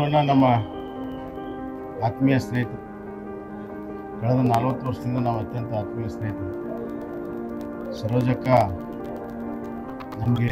ಸಂಜೀವಣ್ಣ ನಮ್ಮ ಆತ್ಮೀಯ ಸ್ನೇಹಿತರು ಕಳೆದ ನಲವತ್ತು ವರ್ಷದಿಂದ ನಾವು ಅತ್ಯಂತ ಆತ್ಮೀಯ ಸ್ನೇಹಿತರು ಸರೋಜಕ್ಕ ನಮಗೆ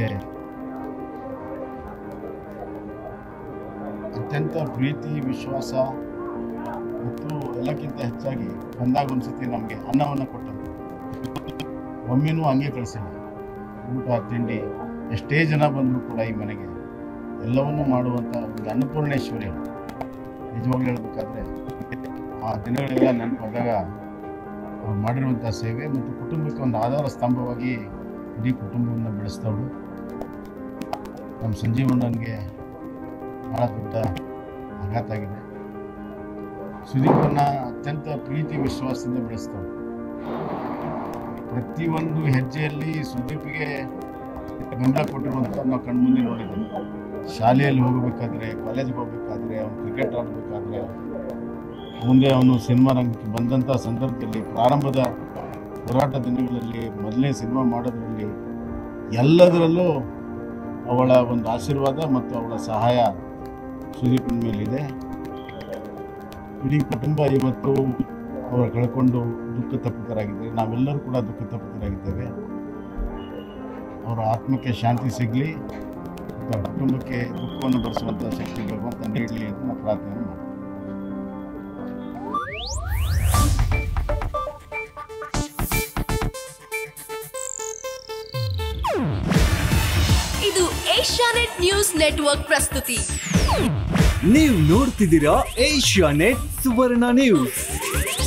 ಅತ್ಯಂತ ಪ್ರೀತಿ ವಿಶ್ವಾಸ ಮತ್ತು ಎಲ್ಲಕ್ಕಿಂತ ಹೆಚ್ಚಾಗಿ ಬಂದಾಗ ಒಂದ್ಸತಿ ನಮಗೆ ಅನ್ನವನ್ನು ಕೊಟ್ಟಂತ ಒಮ್ಮೆನೂ ಹಂಗೆ ಕಳಿಸಿಲ್ಲ ಊಟ ತಿಂಡಿ ಎಷ್ಟೇ ಜನ ಬಂದರೂ ಕೂಡ ಈ ಮನೆಗೆ ಎಲ್ಲವನ್ನೂ ಮಾಡುವಂಥ ಒಂದು ಅನ್ನಪೂರ್ಣೇಶ್ವರಿ ಅವಳು. ನಿಜವಾಗ್ಲೂ ಹೇಳ್ಬೇಕಾದ್ರೆ ಆ ದಿನಗಳೆಲ್ಲ ನೆನಪಾದಾಗ ಅವ್ರು ಮಾಡಿರುವಂಥ ಸೇವೆ ಮತ್ತು ಕುಟುಂಬಕ್ಕೆ ಒಂದು ಆಧಾರ ಸ್ತಂಭವಾಗಿ ಇಡೀ ಕುಟುಂಬವನ್ನು ಬೆಳೆಸ್ತವಳು ನಮ್ಮ ಸಂಜೀವಣ್ಣನಿಗೆ ಭಾಳ ದೊಡ್ಡ ಆಘಾತ ಆಗಿದೆ ಸುದೀಪನ್ನ ಅತ್ಯಂತ ಪ್ರೀತಿ ವಿಶ್ವಾಸದಿಂದ ಬೆಳೆಸ್ತವಳು ಪ್ರತಿಯೊಂದು ಹೆಜ್ಜೆಯಲ್ಲಿ ಸುದೀಪಿಗೆ ಬೆಂಬಲ ಕೊಟ್ಟಿರುವಂಥ ನಾವು ಕಣ್ಮುಂದೆ ನೋಡಿದ್ದೀವಿ ಶಾಲೆಯಲ್ಲಿ ಹೋಗಬೇಕಾದ್ರೆ ಕಾಲೇಜಿಗೆ ಹೋಗಬೇಕಾದ್ರೆ ಅವನು ಕ್ರಿಕೆಟ್ ಆಡಬೇಕಾದ್ರೆ ಮುಂದೆ ಅವನು ಸಿನಿಮಾ ರಂಗಕ್ಕೆ ಬಂದಂಥ ಸಂದರ್ಭದಲ್ಲಿ ಪ್ರಾರಂಭದ ಹೋರಾಟ ದಿನಗಳಲ್ಲಿ ಮೊದಲನೇ ಸಿನಿಮಾ ಮಾಡೋದ್ರಲ್ಲಿ ಎಲ್ಲದರಲ್ಲೂ ಅವಳ ಒಂದು ಆಶೀರ್ವಾದ ಮತ್ತು ಅವಳ ಸಹಾಯ ಸುದೀಪನ ಮೇಲಿದೆ ಇಡೀ ಕುಟುಂಬ ಇವತ್ತು ಅವರು ಕಳ್ಕೊಂಡು ದುಃಖ ತಪ್ಪಿತರಾಗಿದ್ದಾರೆ ನಾವೆಲ್ಲರೂ ಕೂಡ ದುಃಖ ತಪ್ಪಿತರಾಗಿದ್ದೇವೆ ಅವರ ಆತ್ಮಕ್ಕೆ ಶಾಂತಿ ಸಿಗಲಿ ಮತ್ತು ಅವ್ರ ಕುಟುಂಬಕ್ಕೆ ದುಃಖವನ್ನು ಭರಿಸುವಂಥ ಶಕ್ತಿ ಭಗವಂತ ನೀಡಲಿ ಅಂತ ನಾವು ಪ್ರಾರ್ಥನೆ ಮಾಡ್ತೀವಿ ಇದು ಏಷ್ಯಾನೆಟ್ ನ್ಯೂಸ್ ನೆಟ್ವರ್ಕ್ ಪ್ರಸ್ತುತಿ ನೀವು ನೋಡ್ತಿದ್ದೀರಾ ಏಷ್ಯಾ ನೆಟ್ ಸುವರ್ಣ ನ್ಯೂಸ್